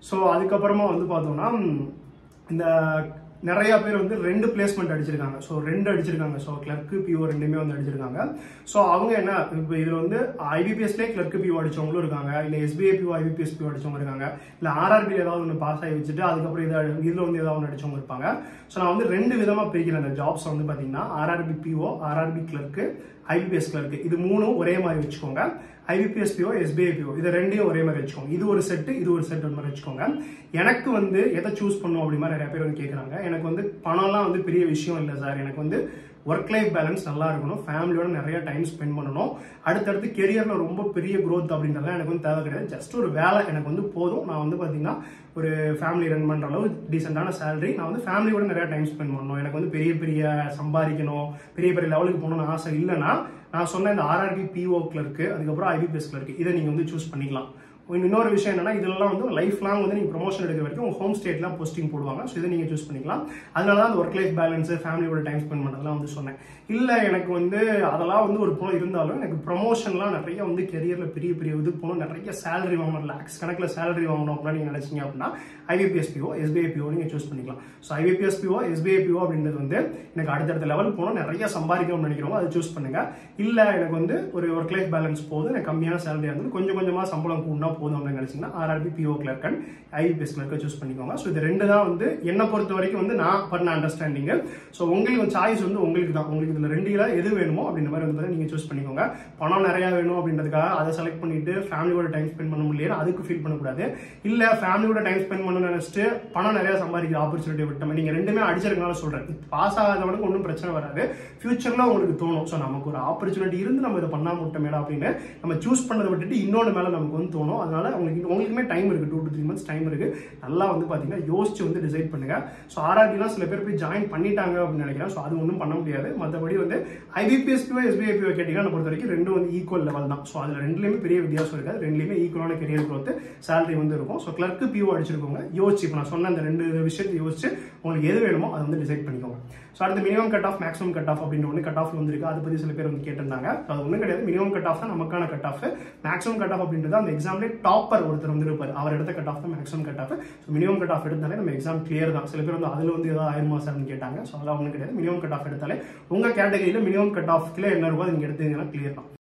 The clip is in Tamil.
ஸோ அதுக்கப்புறமா வந்து பார்த்தோம்னா ம், இந்த நிறைய பேர் வந்து ரெண்டு பிளேஸ்மெண்ட் அடிச்சிருக்காங்க ஸோ ரெண்டு அடிச்சிருக்காங்க ஸோ கிளர்க்கு பிஓ ரெண்டுமே வந்து அடிச்சிருக்காங்க ஸோ அவங்க என்ன இப்போ இதில் வந்து ஐபிபிஎஸ்லேயே கிளர்க்கு பிஓ அடிச்சவங்களும் இருக்காங்க இல்லை எஸ்பிஐ பிஓ ஐபிபிஎஸ் பிஓ அடிச்சவங்க இருக்காங்க இல்லை ஆர்ஆர்பி ஏதாவது ஒன்று பாஸ் ஆகி வச்சுட்டு அதுக்கப்புறம் இதை இதில் வந்து ஏதாவது ஒன்று அடிச்சவங்க இருப்பாங்க ஸோ நான் வந்து ரெண்டு விதமாக பிரிக்கிறேன் அந்த ஜாப்ஸ் வந்து பார்த்தீங்கன்னா RRB PO RRB clerk IBPS clerk இது மூணும் ஒரே மாதிரி வச்சுக்கோங்க ஐபிபிஎஸ் பிஓ எஸ்பிஐ பிஓ இது ரெண்டையும் ஒரே மாதிரி வச்சுக்கோங்க இது ஒரு செட்டு இது ஒரு செட் மாதிரி வச்சுக்கோங்க எனக்கு வந்து எதை சூஸ் பண்ணும் அப்படி மாதிரி நிறைய பேர் வந்து கேட்குறாங்க எனக்கு வந்து பணம்லாம் வந்து பெரிய விஷயம் இல்லை சார் எனக்கு வந்து ஒர்க் லைஃப் பேலன்ஸ் நல்லா இருக்கணும் ஃபேமிலியோட நிறைய டைம் ஸ்பெண்ட் பண்ணணும் அடுத்தடுத்து கெரியர்ல ரொம்ப பெரிய growth அப்படின்றதுலாம் எனக்கு வந்து தேவை கிடையாது ஜஸ்ட் ஒரு வேலை எனக்கு வந்து போதும் நான் வந்து பார்த்தீங்கன்னா ஒரு ஃபேமிலி ரன் பண்ற அளவு டீசெண்டான சேலரி நான் வந்து ஃபேமிலியோட நிறைய டைம் ஸ்பெண்ட் பண்ணணும் எனக்கு வந்து பெரிய பெரிய சம்பாதிக்கணும் பெரிய பெரிய லெவலுக்கு போகணும்னு ஆசை இல்லைன்னா நான் சொன்ன இந்த ஆர்ஆர்பி பிஓ கிளர்க்கு அதுக்கப்புறம் ஐபிபிஎஸ் கிளர்க்கு இதை நீங்கள் வந்து சூஸ் பண்ணிக்கலாம் இன்னொரு விஷயம் என்னன்னா இதெல்லாம் வந்து லைஃப் லாங் வந்து நீங்க ப்ரொமோஷன் எடுக்கிற வரைக்கும் உங்க ஹோம் ஸ்டேட்ல போஸ்டிங் போடுவாங்க ஸோ இதை நீங்க சூஸ் பண்ணிக்கலாம் அதனால தான் அந்த ஒர்க் லைஃப் பேலன்ஸ் ஃபேமிலியோட டைம் ஸ்பெண்ட் பண்ணதெல்லாம் வந்து சொன்னேன் இல்ல எனக்கு வந்து அதெல்லாம் வந்து ஒரு புறம் இருந்தாலும் எனக்கு ப்ரொமோஷன்லாம் நிறைய வந்து கெரியர்ல பெரிய பெரிய இது போகணும் நிறைய சேலரி வாங்கணும் லேக்ஸ் கணக்கில் சேலரி வாங்கணும் அப்படின்னா நீங்க நினைச்சீங்க அப்படின்னா ஐபிபிஎஸ்பிஓ எஸ்பிஐபிஓ நீங்க சூஸ் பண்ணிக்கலாம் ஸோ ஐபிபிஎஸ்பிஓ எஸ்பிஐபிஓ அப்படின்றது வந்து எனக்கு அடுத்தடுத்த லெவல் போகணும் நிறைய சம்பாதிக்கணும்னு நினைக்கிறவங்க அதை சூஸ் பண்ணுங்க இல்ல எனக்கு வந்து ஒரு ஒர்க் லைஃப் பேலன்ஸ் போதும் எனக்கு கம்மியான சேலரியா இருந்து கொஞ்சம் கொஞ்சமா சம்பளம் கூடனா போதும் அப்படின்னு நினைச்சீங்கன்னா RRB PO clerk and IBPS கிளர்க்கை சூஸ் பண்ணிக்கோங்க ஸோ இது ரெண்டு தான் வந்து என்ன பொறுத்த வரைக்கும் வந்து நான் பண்ண அண்டர்ஸ்டாண்டிங் ஸோ உங்களுக்கு சாய்ஸ் வந்து உங்களுக்கு தான் உங்களுக்கு இதுல ரெண்டு இதுல எது வேணுமோ அப்படின்ற மாதிரி வந்து நீங்க சூஸ் பண்ணிக்கோங்க பணம் நிறைய வேணும் அப்படின்றதுக்காக அதை செலக்ட் பண்ணிட்டு ஃபேமிலியோட டைம் ஸ்பெண்ட் பண்ண முடியல அதுக்கு ஃபீல் பண்ணக்கூடாது இல்ல ஃபேமிலியோட டைம் ஸ்பெண்ட் பண்ணணும்னு நினைச்சிட்டு பணம் நிறைய சம்பாதிக்கிற ஆப்பர்ச்சுனிட்டி விட்டோம் நீங்க ரெண்டுமே அடிச்சிருக்கனால சொல்றேன் பாஸ் ஆகாதவனுக்கு ஒன்றும் பிரச்சனை வராது ஃபியூச்சர்ல உங்களுக்கு தோணும் ஸோ நமக்கு ஒரு ஆப்பர்ச்சுனிட்டி இருந்து நம்ம இதை பண்ணாம விட்டோமேடா அப்படின்னு நம்ம சூஸ் பண்ணதை விட்டுட்டு இன்னொன்று மேல நமக்கு வந்து தோணும் அதனால உங்களுக்கு உங்களுக்குமே டைம் இருக்கு two to three months time இருக்கு நல்லா வந்து பாத்தீங்கன்னா யோசிச்சு வந்து டிசைட் பண்ணுங்க ஸோ ஆர்ஆர்டிலாம் சில பேர் போய் ஜாயின் பண்ணிட்டாங்க அப்படின்னு நினைக்கிறேன் ஸோ அது ஒன்றும் பண்ண முடியாது மற்றபடி வந்து ஐபிபிஎஸ்பிஓ எஸ்பிஐபிஓ கேட்டீங்கன்னா என்னை பொறுத்த வரைக்கும் ரெண்டும் வந்து ஈக்குவல் லெவல் தான் ஸோ அதில் ரெண்டுலேயுமே பெரிய வித்தியாசம் இருக்காது ரெண்டுலேயுமே ஈக்குவலான கெரியர் growth சேலரி வந்து இருக்கும் ஸோ கிளர்க்கு பிஓ அடிச்சிருக்கோங்க யோசிச்சு இப்போ நான் சொன்ன அந்த ரெண்டு விஷயத்தை யோசிச்சு உங்களுக்கு எது வேணுமோ அதை வந்து டிசைட் பண்ணிக்கோங்க ஸோ அடுத்து minimum cut off maximum cut off அப்படின்ற ஒன்று கட் ஆஃப் வந்திருக்கு அதை பற்றி சில பேர் வந்து கேட்டிருந்தாங்க So, அது ஒன்றும் கிடையாது மினிமம் கட் ஆஃப் தான் நமக்கான cut off maximum cut off அப்படின்றது அந்த எக்ஸாம்லேயே டாப்பர் ஒருத்தர் வந்து இருப்பார் அவர் எடுத்த கட் ஆஃப் தான் maximum cut off so minimum cut off எடுத்தாலே நம்ம எக்ஸாம் கிளியர் தான் சில பேர் வந்து அதில் வந்து ஏதாவது ஆயிரமா சார்னு கேட்டாங்க ஸோ அதெல்லாம் ஒன்றும் கிடையாது மினிமம் கட் ஆஃப் எடுத்தாலே உங்கள் கேட்டகரியில் மினிமம் கட் ஆஃப்ல என்ன இருக்கோ அதை நீங்கள் எடுத்தீங்கன்னா கிளியர் தான்